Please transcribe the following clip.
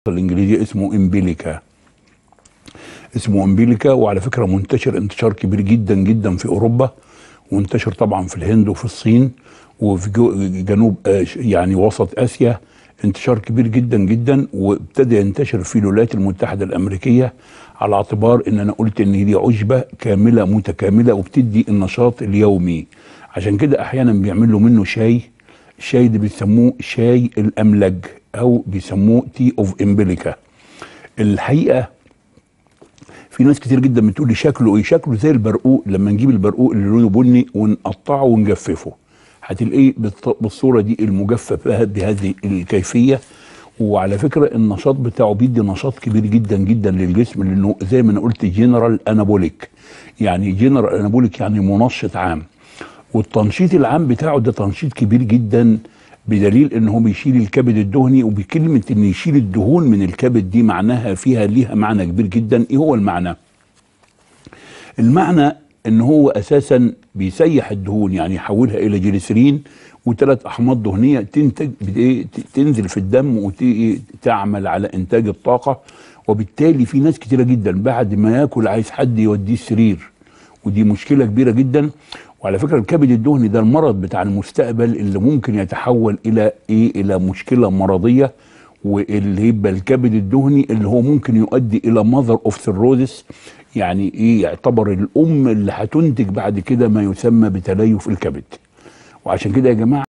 الانجليزي اسمه امبيليكا اسمه امبيليكا وعلى فكره منتشر انتشار كبير جدا جدا في اوروبا وانتشر طبعا في الهند وفي الصين وفي جو- جنوب آه، يعني وسط اسيا انتشار كبير جدا جدا وابتدى ينتشر في الولايات المتحده الامريكيه على اعتبار ان انا قلت ان دي عشبه كامله متكامله وبتدي النشاط اليومي عشان كده احيانا بيعملوا منه شاي الشاي ده بيسموه شاي الاملج او بيسموه تي اوف امبليكا الحقيقه في ناس كتير جدا بتقول لي شكله ايه شكله زي البرقوق لما نجيب البرقوق اللي لونه بني ونقطعه ونجففه هتلاقيه بالط- بالصوره دي المجفف بها- بهذه الكيفيه وعلى فكره النشاط بتاعه بيدي نشاط كبير جدا جدا للجسم لانه زي ما انا قلت جنرال انابوليك يعني جنرال انابوليك يعني منشط عام والتنشيط العام بتاعه ده تنشيط كبير جدا بدليل ان هو بيشيل الكبد الدهني وبكلمه ان يشيل الدهون من الكبد دي معناها فيها ليها معنى كبير جدا ايه هو المعنى المعنى ان هو اساسا بيسيح الدهون يعني يحولها الى جليسرين وثلاث احماض دهنيه تنتج بإيه؟ ت- تنزل في الدم وتعمل على انتاج الطاقه وبالتالي في ناس كتيره جدا بعد ما ياكل عايز حد يوديه السرير ودي مشكله كبيره جدا وعلى فكره الكبد الدهني ده المرض بتاع المستقبل اللي ممكن يتحول الى ايه الى مشكله مرضيه واللي يبقى الكبد الدهني اللي هو ممكن يؤدي الى ماذر اوف سيروزس يعني ايه يعتبر الام اللي هتنتج بعد كده ما يسمى بتليف الكبد وعشان كده يا جماعه